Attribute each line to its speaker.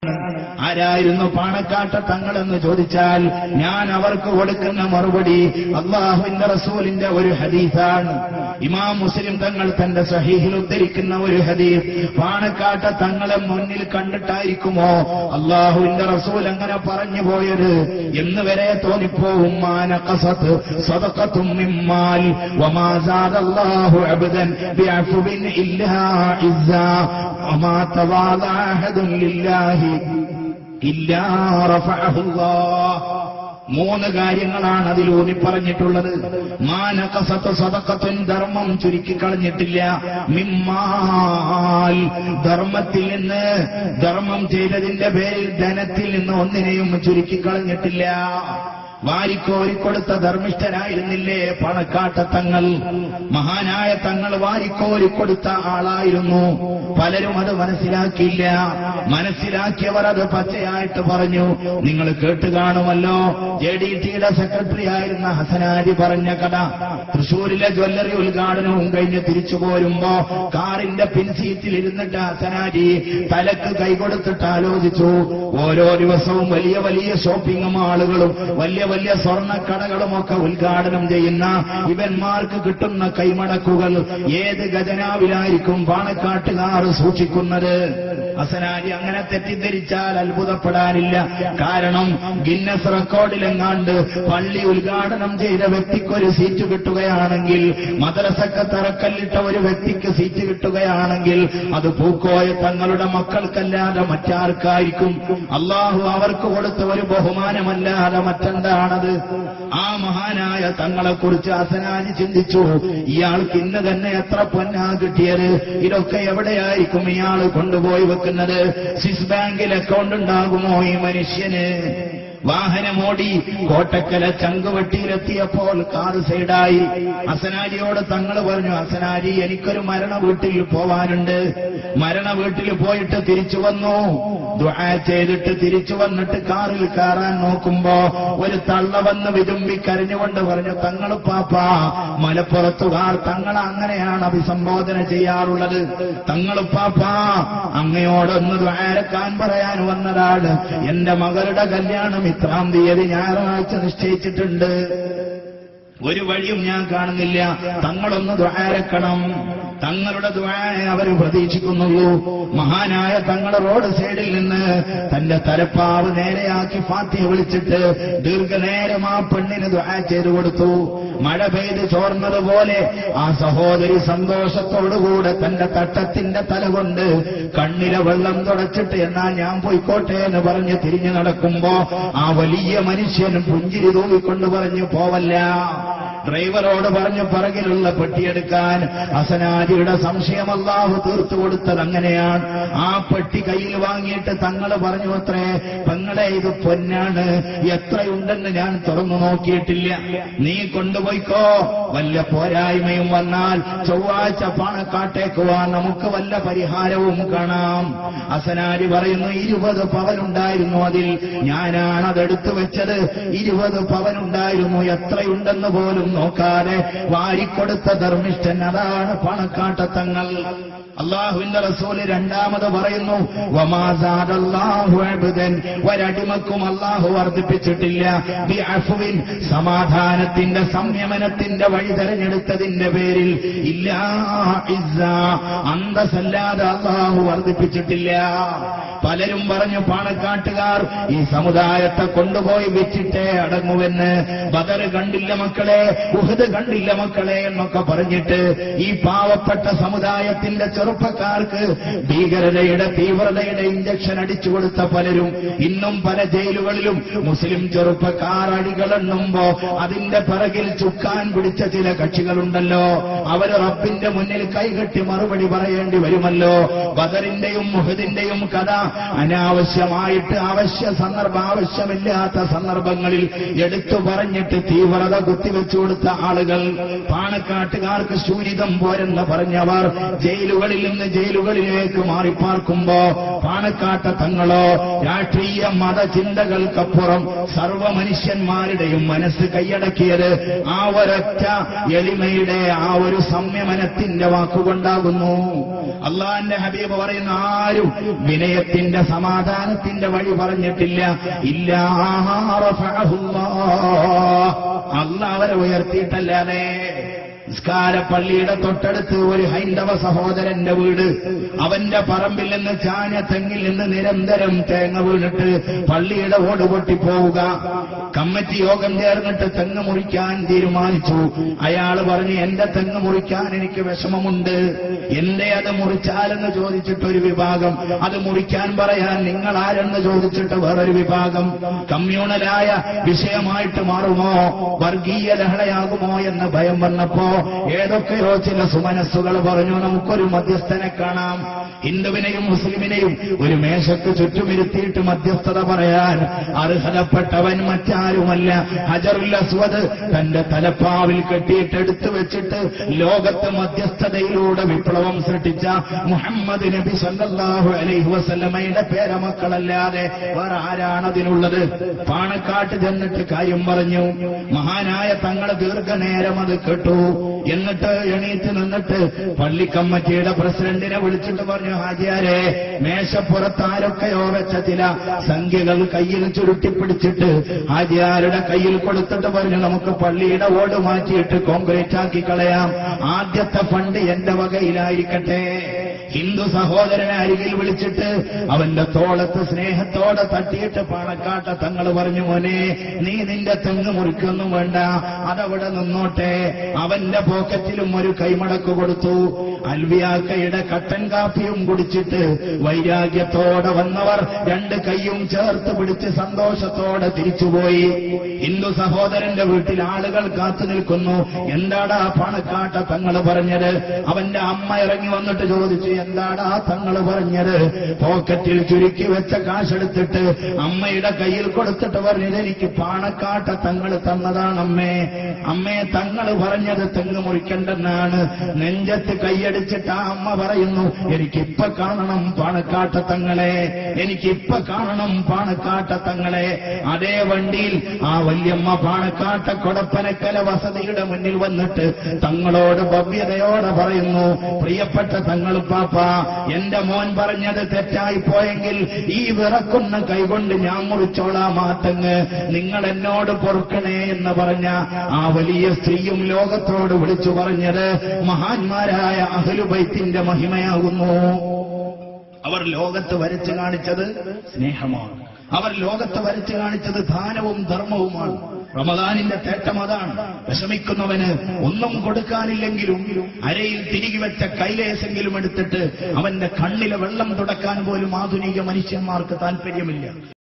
Speaker 1: ആരായിരുന്നു പാണക്കാട്ട തങ്ങളെന്ന് ചോദിച്ചാൽ ഞാൻ അവർക്ക് കൊടുക്കുന്ന മറുപടി അള്ളാഹുവിന്റെ റസൂലിന്റെ ഒരു ഹദീസാണ് ഇമാം മുസ്ലിം തങ്ങൾ തന്റെ സഹീഹിൽ ഉദ്ധരിക്കുന്ന ഒരു ഹദീസ് പാണക്കാട്ട തങ്ങളെ മുന്നിൽ കണ്ടിട്ടായിരിക്കുമോ അള്ളാഹുവിന്റെ റസൂൽ അങ്ങനെ പറഞ്ഞു പോയത് എന്ന് വരെ തോന്നിപ്പോവും മാനക്കസത്ത് സ്വതക്കത്തും മിമ്മാൽ വമാ സാദല്ലാഹു അബ്ദൻ ബിഅഫ്വിൻ ഇല്ലാ ഇസ്സാ വമാ തവാദഅ അഹദുൻ ലില്ലാഹി ഇല്ലാ റഫഅഹുല്ലാഹ് മൂന്ന് കാര്യങ്ങളാണ് അതിൽ ഊന്നി പറഞ്ഞിട്ടുള്ളത് മാനകസത്ത് സതക്കത്തുൻ ധർമ്മം ചുരുക്കിക്കളഞ്ഞിട്ടില്ല മിമ്മാൽ ധർമ്മത്തിൽ നിന്ന് ധർമ്മം ചെയ്തതിന്റെ പേരിൽ ധനത്തിൽ നിന്ന് ഒന്നിനെയും ചുരുക്കിക്കളഞ്ഞിട്ടില്ല വാരിക്കോരിക്കൊടുത്ത ധർമ്മിഷ്ഠനായിരുന്നില്ലേ പണക്കാട്ട തങ്ങൾ മഹാനായ തങ്ങൾ വാരിക്കോരിക്കൊടുത്ത ആളായിരുന്നു പലരും അത് മനസ്സിലാക്കിയില്ല മനസ്സിലാക്കിയവർ അത് പച്ചയായിട്ട് പറഞ്ഞു നിങ്ങൾ കേട്ട് കാണുമല്ലോ ജെ ഡി ടിയുടെ സെക്രട്ടറി ആയിരുന്ന ഹസനാരി പറഞ്ഞ കഥ തൃശൂരിലെ ജ്വല്ലറി ഉദ്ഘാടനവും കഴിഞ്ഞ് തിരിച്ചു പോരുമ്പോ കാറിന്റെ പിൻസീറ്റിൽ ഇരുന്നിട്ട് ഹസനാരി തലക്ക് കൈകൊടുത്തിട്ട് ആലോചിച്ചു ഓരോ ദിവസവും വലിയ വലിയ ഷോപ്പിംഗ് മാളുകളും വലിയ വലിയ സ്വർണ്ണക്കടകളുമൊക്കെ ഉദ്ഘാടനം ചെയ്യുന്ന ഇവന്മാർക്ക് കിട്ടുന്ന കൈമടക്കുകൾ ഏത് ഖജനാവിലായിരിക്കും പാണക്കാട്ടുകാർ സൂക്ഷിക്കുന്നത് ഹസനാരി അങ്ങനെ തെറ്റിദ്ധരിച്ചാൽ അത്ഭുതപ്പെടാനില്ല കാരണം ഗിന്നസ് റെക്കോർഡിലെങ്ങാണ്ട് പള്ളി ഉദ്ഘാടനം ചെയ്ത വ്യക്തിക്കൊരു സീറ്റ് കിട്ടുകയാണെങ്കിൽ മദ്രസക്ക് തറക്കല്ലിട്ട ഒരു വ്യക്തിക്ക് സീറ്റ് കിട്ടുകയാണെങ്കിൽ അത് പൂക്കോയ തങ്ങളുടെ മക്കൾക്കല്ലാതെ മറ്റാർക്കായിരിക്കും അള്ളാഹു അവർക്ക് കൊടുത്ത ഒരു ബഹുമാനമല്ലാതെ മറ്റെന്താണത് ആ മഹാനായ തങ്ങളെക്കുറിച്ച് ഹസനാജി ചിന്തിച്ചു ഇയാൾക്ക് ഇന്ന് തന്നെ എത്ര പൊന്നാ കിട്ടിയത് ഇതൊക്കെ എവിടെയായിരിക്കും ഇയാൾ കൊണ്ടുപോയി വെക്കുന്നത് സ്വിസ് ബാങ്കിൽ അക്കൗണ്ട് ഉണ്ടാകുമോ ഈ മനുഷ്യന് വാഹനമോടി കോട്ടക്കല ചങ്കുവെട്ടിയിലെത്തിയപ്പോൾ കാർ സൈഡായി അസനാരിയോട് തങ്ങൾ പറഞ്ഞു അസനാരി എനിക്കൊരു മരണ വീട്ടിൽ പോവാനുണ്ട് മരണ വീട്ടിൽ പോയിട്ട് തിരിച്ചു വന്നു ദുആ ചെയ്തിട്ട് തിരിച്ചു വന്നിട്ട് കാറിൽ കയറാൻ നോക്കുമ്പോ ഒരു തള്ള വന്ന് വിതുമ്പി കരഞ്ഞുകൊണ്ട് പറഞ്ഞു തങ്ങൾ പാപ്പ മലപ്പുറത്തുകാർ തങ്ങൾ അങ്ങനെയാണ് അഭിസംബോധന ചെയ്യാറുള്ളത് തങ്ങൾ പാപ്പ അങ്ങയോടൊന്ന് ദ്വാരക്കാൻ പറയാൻ വന്നതാണ് എന്റെ മകളുടെ കല്യാണം ഇത്രാം തീയതി ഞായറാഴ്ച നിശ്ചയിച്ചിട്ടുണ്ട് ഒരു വഴിയും ഞാൻ കാണുന്നില്ല തങ്ങളൊന്ന് ദ്വാരക്കണം തങ്ങളുടെ ദ്വാരെ അവർ പ്രതീക്ഷിക്കുന്നുള്ളൂ മഹാനായ തങ്ങളുടെ റോഡ് സൈഡിൽ നിന്ന് തന്റെ തലപ്പാവ് നേരെയാക്കി ഫാത്തിയെ വിളിച്ചിട്ട് ദീർഘനേരം ആ പെണ്ണിന് ദ്വാ ചെയ്തു കൊടുത്തു മഴ പെയ്ത് ചോർന്നതുപോലെ ആ സഹോദരി സന്തോഷത്തോടുകൂടെ തന്റെ തട്ടത്തിന്റെ തല കൊണ്ട് കണ്ണിലെ വെള്ളം തുടച്ചിട്ട് എന്നാ ഞാൻ പോയിക്കോട്ടെ എന്ന് പറഞ്ഞ് തിരിഞ്ഞു നടക്കുമ്പോ ആ വലിയ മനുഷ്യൻ പുഞ്ചിരി തൂവിക്കൊണ്ട് പറഞ്ഞു പോവല്ല ഡ്രൈവറോട് പറഞ്ഞു പറകിലുള്ള പെട്ടിയെടുക്കാൻ അസനാജിയുടെ സംശയം അല്ലാഹു തീർത്തു കൊടുത്തത് അങ്ങനെയാണ് ആ പെട്ടി കയ്യിൽ വാങ്ങിയിട്ട് തങ്ങൾ പറഞ്ഞു അത്രേ പെങ്ങളെ ഇത് പൊന്നാണ് എത്രയുണ്ടെന്ന് ഞാൻ തുറന്നു നോക്കിയിട്ടില്ല നീ കൊണ്ടുപോയിക്കോ വല്ല പോരായ്മയും വന്നാൽ ചൊവ്വാഴ്ച പാണക്കാട്ടേക്ക് വാ നമുക്ക് വല്ല പരിഹാരവും കാണാം അസനാരി പറയുന്നു ഇരുപത് പവനുണ്ടായിരുന്നു അതിൽ ഞാനാണ് അതെടുത്തു വെച്ചത് ഇരുപത് പവനുണ്ടായിരുന്നു എത്രയുണ്ടെന്ന് പോലും നോക്കാതെ വാരിക്കൊടുത്ത ധർമ്മിഷ്ഠൻ അതാണ് പണക്കാട്ടത്തങ്ങൾ അള്ളാഹുവിന്റെ റസൂല് രണ്ടാമത് പറയുന്നു വമാസാദല്ലാഹു അബ്ദൻ ഒരടിമക്കും അള്ളാഹു വർദ്ധിപ്പിച്ചിട്ടില്ല ബി അഫ്വിൻ സമാധാനത്തിന്റെ സംയമനത്തിന്റെ വഴി തെരഞ്ഞെടുത്തതിന്റെ പേരിൽ ഇല്ലാ ഇസ്സ അന്തസല്ലാതെ അള്ളാഹു വർദ്ധിപ്പിച്ചിട്ടില്ല പലരും പറഞ്ഞു പാണക്കാട്ടുകാർ ഈ സമുദായത്തെ കൊണ്ടുപോയി വെച്ചിട്ടേ അടങ്ങുവെന്ന് ബദർ കണ്ടില്ല മക്കളെ ഉഹദ് കണ്ടില്ല മക്കളെ എന്നൊക്കെ പറഞ്ഞിട്ട് ഈ പാവപ്പെട്ട സമുദായത്തിന്റെ ചെറുപ്പക്കാർക്ക് ഭീകരതയുടെ തീവ്രതയുടെ ഇഞ്ചക്ഷൻ അടിച്ചു കൊടുത്ത പലരും ഇന്നും പല ജയിലുകളിലും മുസ്ലിം ചെറുപ്പക്കാർ അടികളെണ്ണുമ്പോ അതിന്റെ പിറകിൽ ചുക്കാൻ പിടിച്ച ചില കക്ഷികളുണ്ടല്ലോ അവര് റബ്ബിന്റെ മുന്നിൽ കൈകെട്ടി മറുപടി പറയേണ്ടി വരുമല്ലോ ബദറിന്റെയും മുഹദിന്റെയും കഥ അനാവശ്യമായിട്ട് അവശ്യ സന്ദർഭം ആവശ്യമില്ലാത്ത സന്ദർഭങ്ങളിൽ എടുത്തു പറഞ്ഞിട്ട് തീവ്രത കുത്തിവെച്ചു കൊടുത്ത ആളുകൾ പാണക്കാട്ടുകാർക്ക് ശൂരിതം പോരെന്ന് പറഞ്ഞവർ ജയിലുകളിൽ നിന്ന് ജയിലുകളിലേക്ക് മാറിപ്പാർക്കുമ്പോ പാണക്കാട്ട തങ്ങളോ രാഷ്ട്രീയ മതചിന്തകൾക്കപ്പുറം സർവ മനുഷ്യന്മാരുടെയും മനസ്സ് കൈയടക്കിയത് ആ ഒരൊറ്റ എളിമയുടെ ആ ഒരു സംയമനത്തിന്റെ വാക്കുകൊണ്ടാകുന്നു അള്ളാന്റെ ഹബീബ് പറയുന്ന ആരും വിനയത്തിൽ ദീനിന്റെ സമാധാനത്തിന്റെ വഴി പറഞ്ഞിട്ടില്ല ഇല്ല അല്ല അവരെ ഉയർത്തിയിട്ടല്ലാതെ നിസ്കാര പള്ളിയുടെ തൊട്ടടുത്ത് ഒരു ഹൈന്ദവ സഹോദരന്റെ വീട് അവന്റെ പറമ്പിൽ നിന്ന് ചാഞ്ഞ തെങ്ങിൽ നിന്ന് നിരന്തരം തേങ്ങ വീണിട്ട് പള്ളിയുടെ ഓട് പൊട്ടിപ്പോവുക കമ്മിറ്റി യോഗം ചേർന്നിട്ട് തെങ്ങ് മുറിക്കാൻ തീരുമാനിച്ചു അയാൾ പറഞ്ഞു എന്റെ തെങ്ങ് മുറിക്കാൻ എനിക്ക് വിഷമമുണ്ട് എന്റെ അത് മുറിച്ചാലെന്ന് ചോദിച്ചിട്ട് ഒരു വിഭാഗം അത് മുറിക്കാൻ പറയാൻ നിങ്ങൾ ആരെന്ന് ചോദിച്ചിട്ട് വേറൊരു വിഭാഗം കമ്മ്യൂണലായ വിഷയമായിട്ട് മാറുമോ വർഗീയ ലഹളയാകുമോ എന്ന ഭയം വന്നപ്പോ ഏതൊക്കെയോ ചില സുമനസ്സുകൾ പറഞ്ഞു നമുക്കൊരു മധ്യസ്ഥനെ കാണാം ഹിന്ദുവിനെയും മുസ്ലിമിനെയും ഒരു മേശക്ക് ചുറ്റുമിരുത്തിയിട്ട് മധ്യസ്ഥത പറയാൻ അർഹതപ്പെട്ടവൻ മറ്റാരുമല്ല ഹജറുൽ അസ്വദ് തന്റെ തലപ്പാവിൽ കെട്ടിയിട്ട് എടുത്തു വെച്ചിട്ട് ലോകത്ത് മധ്യസ്ഥതയിലൂടെ വിപ്ലവം സൃഷ്ടിച്ച മുഹമ്മദ് നബി സല്ലല്ലാഹു അലൈഹി വസല്ലമയുടെ പേരമക്കളല്ലാതെ വേറെ ആരാണതിനുള്ളത് പാണക്കാട്ട് ചെന്നിട്ട് കാര്യം പറഞ്ഞു മഹാനായ തങ്ങളെ ദീർഘനേരം അത് കേട്ടു എന്നിട്ട് എണീറ്റ് നിന്നിട്ട് പള്ളി കമ്മിറ്റിയുടെ പ്രസിഡന്റിനെ വിളിച്ചിട്ട് പറഞ്ഞു ഹാജിയാരെ മേശപ്പുറത്ത് ആരൊക്കെയോ വെച്ച ചില സംഖ്യകൾ കയ്യിൽ ചുരുട്ടിപ്പിടിച്ചിട്ട് ഹാജിയാരുടെ കയ്യിൽ കൊടുത്തിട്ട് പറഞ്ഞു നമുക്ക് പള്ളിയുടെ ഓട് മാറ്റിയിട്ട് കോൺക്രീറ്റ് ആക്കി കളയാം ആദ്യത്തെ ഫണ്ട് എന്റെ വകയിലായിരിക്കട്ടെ ഹിന്ദു സഹോദരനെ അരികിൽ വിളിച്ചിട്ട് അവന്റെ തോളത്ത് സ്നേഹത്തോടെ തട്ടിയിട്ട് പാണക്കാട്ട തങ്ങൾ പറഞ്ഞു മോനെ നീ നിന്റെ തെങ്ങ് മുറിക്കൊന്നും വേണ്ട അതവിടെ നിന്നോട്ടെ അവന്റെ പോക്കറ്റിലും ഒരു കൈമടക്ക് കൊടുത്തു അൽവിയാക്കയുടെ കട്ടൻ കാപ്പിയും കുടിച്ചിട്ട് വൈരാഗ്യത്തോടെ വന്നവർ രണ്ട് കൈയും ചേർത്ത് പിടിച്ച് സന്തോഷത്തോടെ തിരിച്ചുപോയി ഹിന്ദു സഹോദരന്റെ വീട്ടിൽ ആളുകൾ കാത്തു നിൽക്കുന്നു എന്താടാ പണക്കാട്ട തങ്ങൾ പറഞ്ഞത് അവന്റെ അമ്മ ഇറങ്ങി വന്നിട്ട് ചോദിച്ചു എന്താടാ തങ്ങൾ പറഞ്ഞത് പോക്കറ്റിൽ ചുരുക്കി വെച്ച കാശെടുത്തിട്ട് അമ്മയുടെ കയ്യിൽ കൊടുത്തിട്ട് പറഞ്ഞത് എനിക്ക് പാണക്കാട്ട തങ്ങൾ തന്നതാണ് അമ്മേ അമ്മേ തങ്ങൾ പറഞ്ഞത് തെങ്ങ് മുറിക്കണ്ടെന്നാണ് നെഞ്ചത്ത് കൈയടിച്ചിട്ട് ആ അമ്മ പറയുന്നു എനിക്കിപ്പൊ കാണണം പാണക്കാട്ട തങ്ങളെ എനിക്കിപ്പൊ കാണണം പാണക്കാട്ട തങ്ങളെ അതേ വണ്ടിയിൽ ആ വല്യമ്മ പാണക്കാട്ട കൊടപ്പനക്കല വസതിയുടെ മുന്നിൽ വന്നിട്ട് തങ്ങളോട് ഭവ്യതയോടെ പറയുന്നു പ്രിയപ്പെട്ട തങ്ങൾ പാപ്പ എന്റെ മോൻ പറഞ്ഞത് തെറ്റായി പോയെങ്കിൽ ഈ വിറക്കുന്ന കൈകൊണ്ട് ഞാൻ മുറിച്ചോളാം ആ തെങ്ങ് നിങ്ങൾ എന്നോട് പൊറുക്കണേ എന്ന് പറഞ്ഞ ആ വലിയ സ്ത്രീയും ലോകത്തോട് വിളിച്ചു പറഞ്ഞത് മഹാന്മാരായ അഹലുബൈത്തിന്റെ മഹിമയാകുന്നു അവർ ലോകത്ത് വരച്ചു കാണിച്ചത് സ്നേഹമാണ് അവർ ലോകത്ത് വരച്ചു കാണിച്ചത് ദാനവും ധർമ്മവുമാണ് റമദാനിന്റെ തേട്ടം അതാണ് വിഷമിക്കുന്നവന് ഒന്നും കൊടുക്കാനില്ലെങ്കിലും അരയിൽ തിരികെ വെച്ച കൈലേശെങ്കിലും എടുത്തിട്ട് അവന്റെ കണ്ണിലെ വെള്ളം തുടക്കാൻ പോലും ആധുനിക മനുഷ്യന്മാർക്ക് താല്പര്യമില്ല